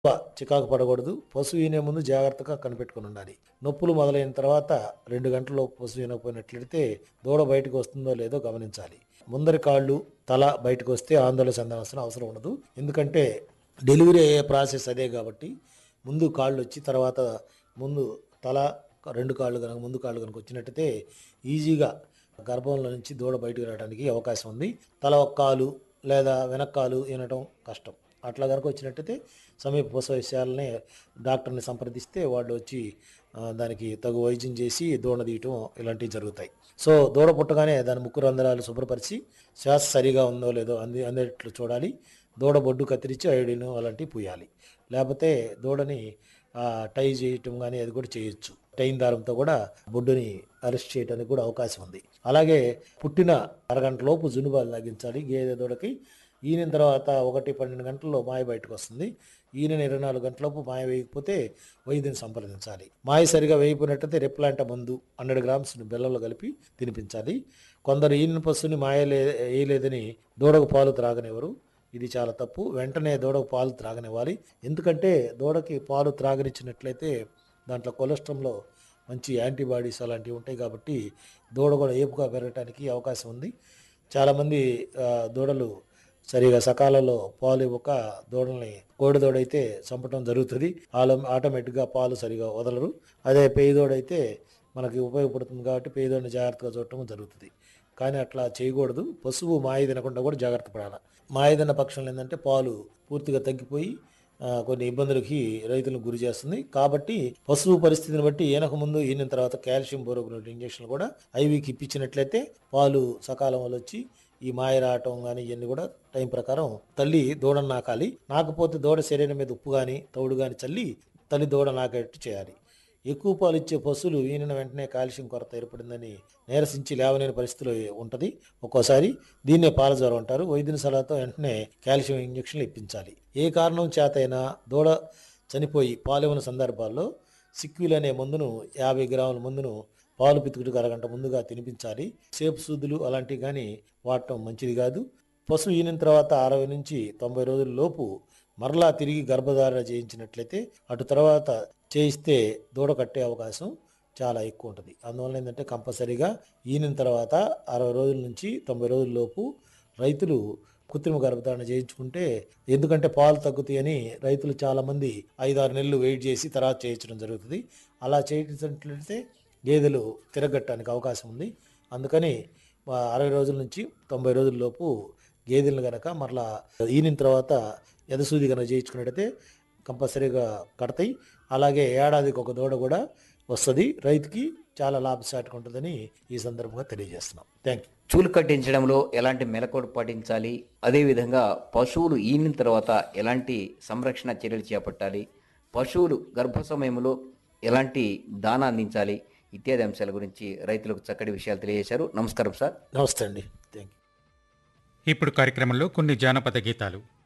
ఎక్కువ చికాకు పడకూడదు పశువు ఈనే ముందు జాగ్రత్తగా కనిపెట్టుకుని ఉండాలి నొప్పులు మొదలైన తర్వాత రెండు గంటల్లో పశువు ఈనకపోయినట్లయితే దూడ బయటకు వస్తుందో లేదో గమనించాలి ముందరి కాళ్ళు తల బయటకు వస్తే ఆందోళన చెందవలసిన అవసరం ఉండదు ఎందుకంటే డెలివరీ అయ్యే ప్రాసెస్ అదే కాబట్టి ముందు కాళ్ళు వచ్చి తర్వాత ముందు తల రెండు కాళ్ళు కనుక ముందు కాళ్ళు కనుక వచ్చినట్టయితే ఈజీగా గర్భంలో నుంచి దూడ బయటకు రావడానికి అవకాశం ఉంది తల ఒక కాలు లేదా వెనక్కాలు వినటం కష్టం అట్లా కనుక వచ్చినట్టయితే సమీప పశువైద్యాలని డాక్టర్ని సంప్రదిస్తే వాళ్ళు వచ్చి ఆ, దానికి తగు వైద్యం చేసి దూడ తీయటం ఇలాంటివి జరుగుతాయి సో దూడ పుట్టగానే దాని ముక్కు రంధ్రాలు శుభ్రపరిచి శ్వాస సరిగా ఉందో లేదో అంది అందేట్లు చూడాలి దూడ బొడ్డు కత్తిరించి ఐడిను అలాంటివి పూయాలి లేకపోతే దూడని ఆ, టై చేయటం కానీ అది కూడా చేయొచ్చు టైన్ దారంతో కూడా బొడ్డుని అరెస్ట్ చేయడానికి కూడా అవకాశం ఉంది అలాగే పుట్టిన అరగంట లోపు జునుబాలు లాగించాలి గేదె దూడకి ఈయన తర్వాత ఒకటి పన్నెండు గంటల్లో మాయ బయటకు వస్తుంది ఈయన ఇరవై నాలుగు గంటలలోపు మాయ వేయకపోతే వైద్యుని సంప్రదించాలి మాయ సరిగా వేయకపోయినట్టయితే రెప్లాంట మందు హండ్రెడ్ గ్రామ్స్ బెల్లంలో కలిపి తినిపించాలి కొందరు ఈయన పశువుని మాయ లే వేయలేదని దూడకు పాలు త్రాగనివ్వరు ఇది చాలా తప్పు వెంటనే దూడకు పాలు త్రాగనివ్వాలి ఎందుకంటే దూడకి పాలు త్రాగనిచ్చినట్లయితే దాంట్లో కొలెస్ట్రాల్లో మంచి యాంటీబాడీస్ అలాంటివి ఉంటాయి కాబట్టి దూడ కూడా ఏపుగా పెరగడానికి అవకాశం ఉంది చాలామంది ఆ, దూడలు సరిగా సకాలంలో పాలు ఇవ్వక దూడల్ని కోడి దూడ అయితే చంపడం జరుగుతుంది వాళ్ళ ఆటోమేటిక్గా పాలు సరిగా వదలరు అదే పేయి దూడ అయితే మనకి ఉపయోగపడుతుంది కాబట్టి పేయి దూడని జాగ్రత్తగా చూడటం జరుగుతుంది కానీ అట్లా చేయకూడదు పశువు మాయ తినకుండా కూడా జాగ్రత్త పడాలి మాయ తిన్న పక్షంలో ఏంటంటే పాలు పూర్తిగా తగ్గిపోయి ఆ, కొన్ని ఇబ్బందులకి రైతులను గురి చేస్తుంది కాబట్టి పశువు పరిస్థితిని బట్టి ఈనక ముందు ఈనిన తర్వాత కాల్షియం బోరోగ్నోట్ ఇంజక్షన్ కూడా ఐవీకి ఇప్పించినట్లయితే పాలు సకాలంలో వచ్చి ఈ మాయ రావటం కానీ ఇవన్నీ కూడా టైం ప్రకారం తల్లి దూడను నాకాలి నాకపోతే దూడ శరీరం మీద ఉప్పు కానీ తౌడు కానీ చల్లి తల్లి దూడ నాకేట్టు చేయాలి ఎక్కువ పాలు ఇచ్చే పశువులు ఈనిన వెంటనే కాల్షియం కొరత ఏర్పడిందని నీరసించి లేవలేని పరిస్థితిలో ఉంటుంది ఒక్కోసారి దీన్నే పాల జ్వరం అంటారు వైద్యుని సలహాతో వెంటనే కాల్షియం ఇంజక్షన్లు ఇప్పించాలి ఏ కారణం చేతైనా దూడ చనిపోయి పాలివ్వని సందర్భాల్లో సిక్విల్ అనే మందును యాభై గ్రాముల మందును పాలు పితుకుడికి అరగంట ముందుగా తినిపించాలి సేపు సూదులు అలాంటివి కానీ వాడటం మంచిది కాదు పశువు ఈనిన తర్వాత అరవై నుంచి తొంభై రోజుల లోపు మరలా తిరిగి గర్భధారణ చేయించినట్లయితే అటు తర్వాత చేయిస్తే దూడ కట్టే అవకాశం చాలా ఎక్కువ ఉంటుంది అందువల్ల ఏంటంటే కంపల్సరీగా ఈనిన తర్వాత అరవై రోజుల నుంచి తొంభై రోజుల లోపు రైతులు కృత్రిమ గర్భధారణ చేయించుకుంటే ఎందుకంటే పాలు తగ్గుతాయని రైతులు చాలామంది ఐదారు నెలలు వెయిట్ చేసి తర్వాత చేయించడం జరుగుతుంది అలా చేయించినట్లయితే గేదెలు తిరగట్టడానికి అవకాశం ఉంది అందుకని ఆ, అరవై రోజుల నుంచి తొంభై రోజుల లోపు గేదెలను గనక మరలా ఈనిన తర్వాత ఎదసూది కనుక చేయించుకున్నట్టయితే కంపల్సరీగా కడతాయి అలాగే ఏడాదికి ఒక దూడ కూడా వస్తుంది రైతుకి చాలా లాభసాటిగా ఉంటుందని ఈ సందర్భంగా తెలియజేస్తున్నాం థ్యాంక్ యూ చూలు కట్టించడంలో ఎలాంటి మెలకువలు పాటించాలి అదేవిధంగా పశువులు ఈనిన తర్వాత ఎలాంటి సంరక్షణ చర్యలు చేపట్టాలి పశువులు గర్భ సమయంలో ఎలాంటి దానా అందించాలి ఇత్యాది అంశాల గురించి రైతులకు చక్కటి విషయాలు తెలియజేశారు నమస్కారం సార్ నమస్తే అండి థ్యాంక్ యూ ఇప్పుడు కార్యక్రమంలో కొన్ని జానపద గీతాలు